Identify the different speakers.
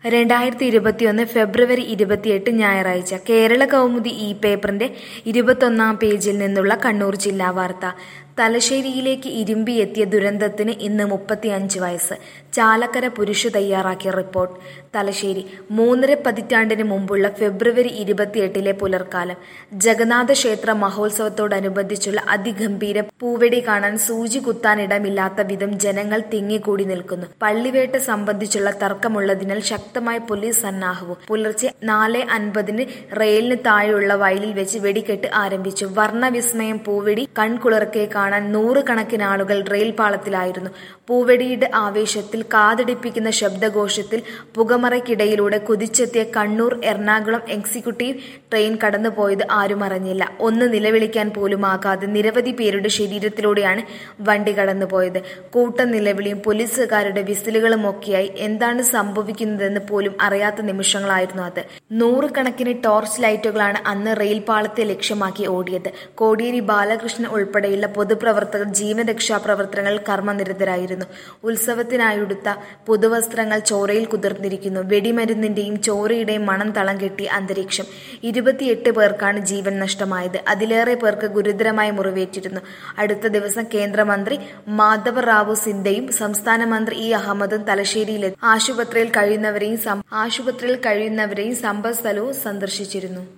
Speaker 1: രണ്ടായിരത്തി ഇരുപത്തിയൊന്ന് ഫെബ്രുവരി ഇരുപത്തിയെട്ട് ഞായറാഴ്ച കേരള കൗമുദി ഈ പേപ്പറിന്റെ ഇരുപത്തൊന്നാം പേജിൽ നിന്നുള്ള കണ്ണൂർ ജില്ലാ വാർത്ത തലശ്ശേരിയിലേക്ക് ഇരുമ്പിയെത്തിയ ദുരന്തത്തിന് ഇന്ന് മുപ്പത്തിയഞ്ച് വയസ്സ് ചാലക്കര പുരുഷ തയ്യാറാക്കിയ റിപ്പോർട്ട് തലശ്ശേരി മൂന്നര പതിറ്റാണ്ടിന് മുമ്പുള്ള ഫെബ്രുവരി ഇരുപത്തിയെട്ടിലെ പുലർക്കാലം ജഗന്നാഥ ക്ഷേത്ര മഹോത്സവത്തോടനുബന്ധിച്ചുള്ള അതിഗംഭീര പൂവെടി കാണാൻ സൂചി കുത്താനിടമില്ലാത്ത വിധം ജനങ്ങൾ തിങ്ങിക്കൂടി നിൽക്കുന്നു പള്ളിവേട്ട സംബന്ധിച്ചുള്ള തർക്കമുള്ളതിനാൽ ശക്തമായ പോലീസ് സന്നാഹവും പുലർച്ചെ നാല് അൻപതിന് റെയിലിന് താഴെയുള്ള വയലിൽ വെച്ച് വെടിക്കെട്ട് ആരംഭിച്ചു വർണ്ണവിസ്മയം പൂവെടി കൺകുളിർക്കെ കാണാൻ നൂറുകണക്കിന് ആളുകൾ റെയിൽ പാളത്തിലായിരുന്നു പൂവെടിയുടെ ആവേശത്തിൽ കാതടിപ്പിക്കുന്ന ശബ്ദഘോഷത്തിൽ പുകമറയ്ക്കിടയിലൂടെ കുതിച്ചെത്തിയ കണ്ണൂർ എറണാകുളം എക്സിക്യൂട്ടീവ് ട്രെയിൻ കടന്നുപോയത് ആരും അറിഞ്ഞില്ല ഒന്ന് നിലവിളിക്കാൻ പോലും ആകാതെ നിരവധി പേരുടെ ശരീരത്തിലൂടെയാണ് വണ്ടി കടന്നുപോയത് കൂട്ടം നിലവിളിയും പോലീസുകാരുടെ വിസിലുകളും ഒക്കെയായി എന്താണ് സംഭവിക്കുന്നതെന്ന് പോലും അറിയാത്ത നിമിഷങ്ങളായിരുന്നു അത് നൂറുകണക്കിന് ടോർച്ച് ലൈറ്റുകളാണ് അന്ന് റെയിൽ പാളത്തെ ലക്ഷ്യമാക്കി ഓടിയത് കോടിയേരി ബാലകൃഷ്ണൻ ഉൾപ്പെടെയുള്ള പൊതുപ്രവർത്തകർ ജീവരക്ഷാ പ്രവർത്തനങ്ങൾ കർമ്മനിരതരായിരുന്നു ഉത്സവത്തിനായുടുത്ത പുതുവസ്ത്രങ്ങൾ ചോരയിൽ കുതിർന്നിരിക്കുന്നു വെടിമരുന്നിന്റെയും ചോരയുടെയും മണം തളം കെട്ടിയ അന്തരീക്ഷം ഇരുപത്തിയെട്ട് പേർക്കാണ് ജീവൻ നഷ്ടമായത് അതിലേറെ പേർക്ക് ഗുരുതരമായി മുറിവേറ്റിരുന്നു അടുത്ത ദിവസം കേന്ദ്രമന്ത്രി മാധവ റാവു സിന്ധ്യയും സംസ്ഥാന മന്ത്രി ഇ അഹമ്മദും തലശ്ശേരിയിലെത്തി ആശുപത്രിയിൽ കഴിയുന്നവരെയും ആശുപത്രിയിൽ കഴിയുന്നവരെയും സംഭവ സ്ഥലവും സന്ദർശിച്ചിരുന്നു